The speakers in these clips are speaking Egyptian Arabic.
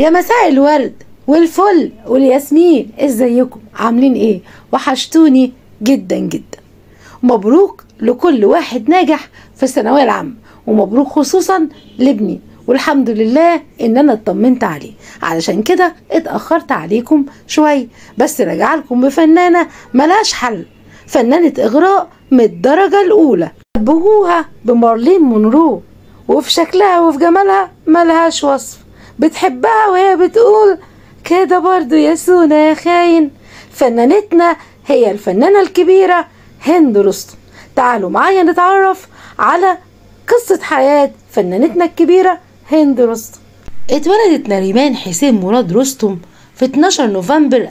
يا مساء الورد والفل والياسمين ازيكم عاملين ايه وحشتوني جدا جدا مبروك لكل واحد ناجح في الثانويه العامه ومبروك خصوصا لابني والحمد لله ان انا اطمنت عليه علشان كده اتاخرت عليكم شويه بس راجع لكم بفنانه ملهاش حل فنانه اغراء من الدرجه الاولى شبهوها بمارلين مونرو وفي شكلها وفي جمالها ملهاش وصف بتحبها وهي بتقول كده برضو يا سونا يا خاين فنانتنا هي الفنانة الكبيرة هند رستم تعالوا معايا نتعرف على قصة حياة فنانتنا الكبيرة هند رستم اتولدت نريمان حسين مراد رستم في 12 نوفمبر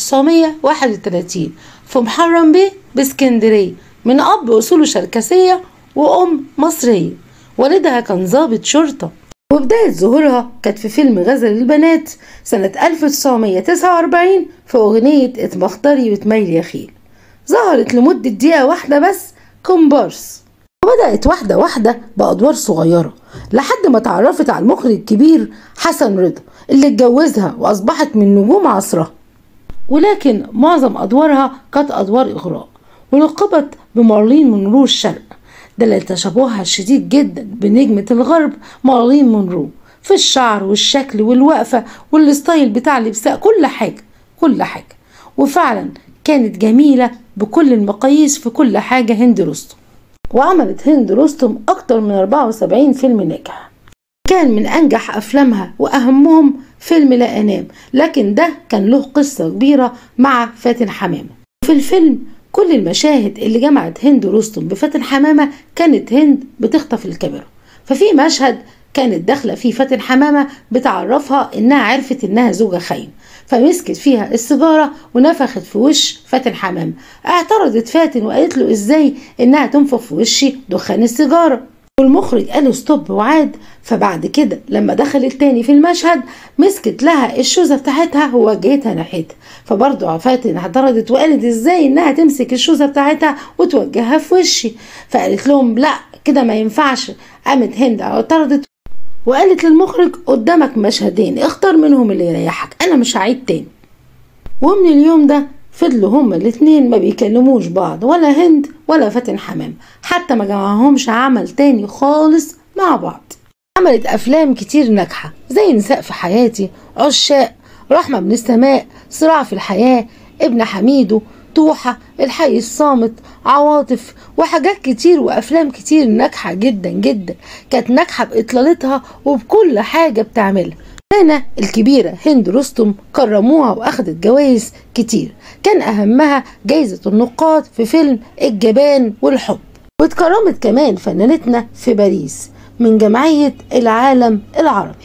1931 في محرم بيه باسكندرية من أب أصوله شركسية وأم مصرية والدها كان ضابط شرطة وبداية ظهورها كانت في فيلم غزل البنات سنة 1949 في أغنية اتمختاري وتميل يا خيل ظهرت لمدة دقيقة واحدة بس كومبارس وبدأت واحدة واحدة بأدوار صغيرة لحد ما تعرفت على المخرج الكبير حسن رضا اللي اتجوزها وأصبحت من نجوم عصرها ولكن معظم أدوارها كانت أدوار إغراء ولقبت بمارلين مونرو الشرق دليل تشابهها الشديد جدا بنجمة الغرب مارلين مونرو في الشعر والشكل والوقفة والستايل بتاع لبسها كل حاجة كل حاجة وفعلا كانت جميلة بكل المقاييس في كل حاجة هند رستم وعملت هند رستم أكتر من 74 فيلم ناجح كان من أنجح أفلامها وأهمهم فيلم لا أنام لكن ده كان له قصة كبيرة مع فاتن حمامة في الفيلم كل المشاهد اللي جمعت هند رستم بفاتن حمامة كانت هند بتخطف الكاميرا ففي مشهد كانت داخلة فيه فاتن حمامة بتعرفها إنها عرفت إنها زوجة خاين فمسكت فيها السيجارة ونفخت في وش فاتن حمامة اعترضت فاتن وقالت له إزاي إنها تنفخ في وشي دخان السيجارة والمخرج قال له ستوب وعاد فبعد كده لما دخلت تاني في المشهد مسكت لها الشوزة بتاعتها ووجهتها ناحيتها فبرضه فاتن اعترضت وقالت ازاي انها تمسك الشوزة بتاعتها وتوجهها في وشي فقالت لهم لا كده ما ينفعش قامت هند اعترضت وقالت للمخرج قدامك مشهدين اختار منهم اللي يريحك انا مش هعيد تاني ومن اليوم ده فضلوا هما الاتنين ما بيكلموش بعض ولا هند ولا فاتن حمام حتى ما جمعهمش عمل تاني خالص مع بعض عملت افلام كتير ناجحه زي نساء في حياتي عشاق رحمه من السماء صراع في الحياه ابن حميدو توحة الحي الصامت عواطف وحاجات كتير وأفلام كتير ناجحة جدا جدا كانت ناجحة بإطلالتها وبكل حاجة بتعملها الفنانة الكبيرة هند رستم كرموها وأخدت جوائز كتير كان أهمها جايزة النقاد في فيلم الجبان والحب واتكرمت كمان فنانتنا في باريس من جمعية العالم العربي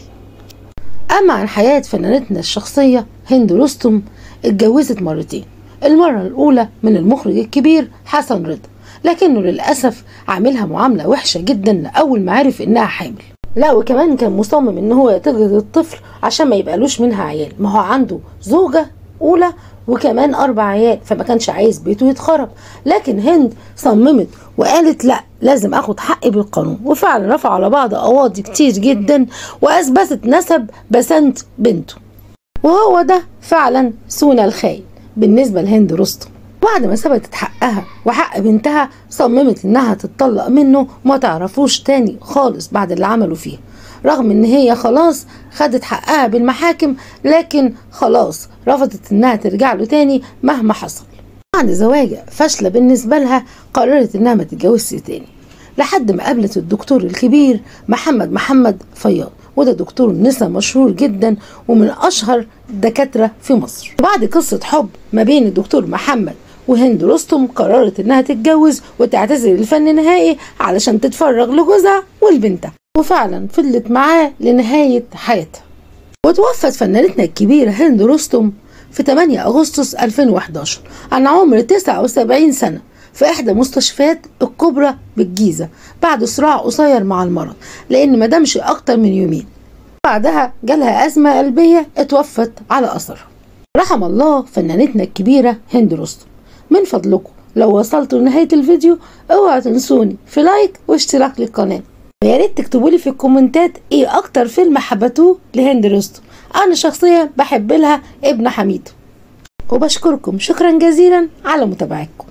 أما عن حياة فنانتنا الشخصية هند رستم اتجوزت مرتين المرة الأولى من المخرج الكبير حسن رضا لكنه للأسف عاملها معاملة وحشة جدا لأول ما عرف إنها حامل لا وكمان كان مصمم ان هو يتجد الطفل عشان ما يبقالوش منها عيال ما هو عنده زوجة اولى وكمان اربع عيال فما كانش عايز بيته يتخرب لكن هند صممت وقالت لا لازم اخد حقي بالقانون وفعلا رفع على بعض قواضي كتير جدا واثبتت نسب بسنت بنته وهو ده فعلا سونا الخاين بالنسبة لهند رستم بعد ما ثبتت حقها وحق بنتها صممت انها تتطلق منه وما تعرفوش تاني خالص بعد اللي عملوا فيها رغم ان هي خلاص خدت حقها بالمحاكم لكن خلاص رفضت انها ترجع له تاني مهما حصل بعد زواجها فاشلة بالنسبة لها قررت انها ما تتجوزش تاني لحد ما قابلت الدكتور الكبير محمد محمد فياض وده دكتور نسا مشهور جدا ومن اشهر الدكاتره في مصر بعد قصه حب ما بين الدكتور محمد وهند رستم قررت انها تتجوز وتعتزل الفن نهائي علشان تتفرغ لجوزها ولبنتها وفعلا فضلت معاه لنهايه حياتها وتوفت فنانتنا الكبيره هند رستم في 8 اغسطس 2011 عن عمر 79 سنه في إحدى مستشفيات الكبرى بالجيزة بعد صراع قصير مع المرض لأن ما دامش أكتر من يومين بعدها جالها أزمة قلبية اتوفت على أثرها رحم الله فنانتنا الكبيرة هند رستم من فضلكم لو وصلتوا لنهاية الفيديو اوعوا تنسوني في لايك واشتراك للقناة ويا ريت تكتبوا لي في الكومنتات ايه اكتر فيلم حبتوه لهند رستم انا شخصيا بحب لها ابن حميدو وبشكركم شكرا جزيلا على متابعتكم